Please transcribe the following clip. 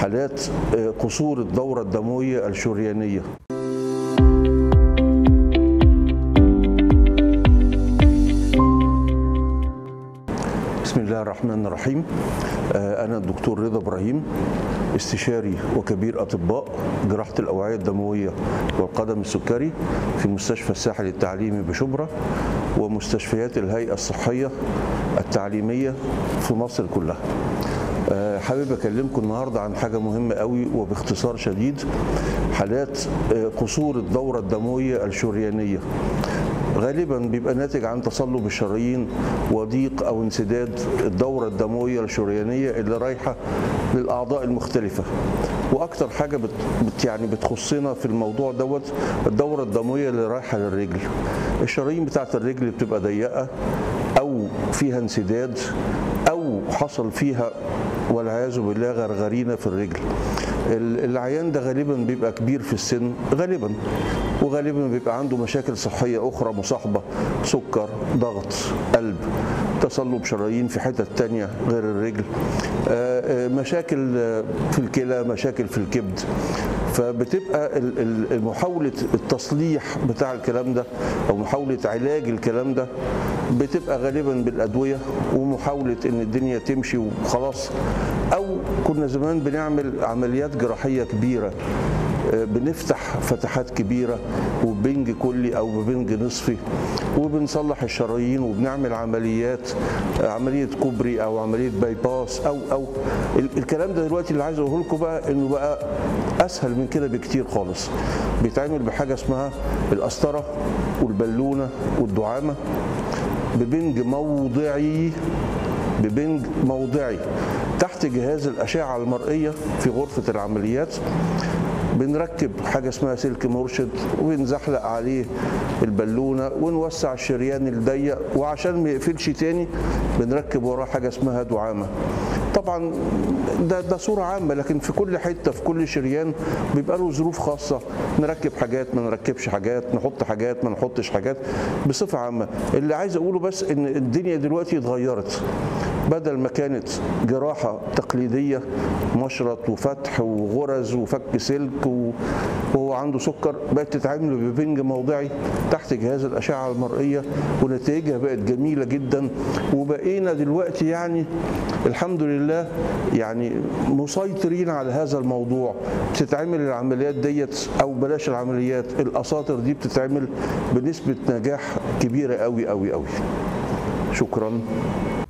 حالات قصور الدورة الدموية الشريانية بسم الله الرحمن الرحيم أنا الدكتور رضا إبراهيم استشاري وكبير أطباء جراحة الأوعية الدموية والقدم السكري في مستشفى الساحل التعليمي بشبرا ومستشفيات الهيئة الصحية التعليمية في مصر كلها حابب اكلمكم النهارده عن حاجه مهمه قوي وباختصار شديد حالات قصور الدوره الدمويه الشريانيه غالبا بيبقى ناتج عن تصلب الشرايين وضيق او انسداد الدوره الدمويه الشريانيه اللي رايحه للاعضاء المختلفه واكتر حاجه بت بت يعني بتخصنا في الموضوع دوت الدوره الدمويه اللي رايحه للرجل الشرايين بتاعت الرجل بتبقى ضيقه او فيها انسداد او حصل فيها والعياذ بالله غرغرينه في الرجل العيان ده غالبا بيبقى كبير في السن غالبا وغالبا بيبقى عنده مشاكل صحيه اخرى مصاحبه سكر ضغط قلب تصلب شرايين في حتت تانية غير الرجل مشاكل في الكلى مشاكل في الكبد فبتبقى محاولة التصليح بتاع الكلام ده أو محاولة علاج الكلام ده بتبقى غالبا بالأدوية ومحاولة إن الدنيا تمشي وخلاص أو كنا زمان بنعمل عمليات جراحية كبيرة بنفتح فتحات كبيرة وبنج كلي أو ببنج نصفي وبنصلح الشرايين وبنعمل عمليات عملية كوبري أو عملية باي باس أو أو الكلام ده دلوقتي اللي عايز أقوله لكم بقى إنه بقى أسهل من كده بكتير خالص بيتعمل بحاجة اسمها القسطرة والبالونة والدعامة ببنج موضعي ببنج موضعي تحت جهاز الأشعة المرئية في غرفة العمليات بنركب حاجه اسمها سلك مرشد ونزحلق عليه البالونه ونوسع الشريان الضيق وعشان ما يقفلش تاني بنركب وراه حاجه اسمها دعامه طبعا ده ده صوره عامه لكن في كل حته في كل شريان بيبقى له ظروف خاصه نركب حاجات ما نركبش حاجات نحط حاجات ما نحطش حاجات بصفه عامه اللي عايز اقوله بس ان الدنيا دلوقتي اتغيرت بدل ما كانت جراحة تقليدية مشرط وفتح وغرز وفك سلك وهو عنده سكر بقت تتعامل ببنج موضعي تحت جهاز الأشعة المرئية ونتائجها بقت جميلة جدا وبقينا دلوقتي يعني الحمد لله يعني مسيطرين على هذا الموضوع بتتعمل العمليات ديت أو بلاش العمليات الأساطر دي بتتعمل بنسبة نجاح كبيرة قوي قوي قوي شكرا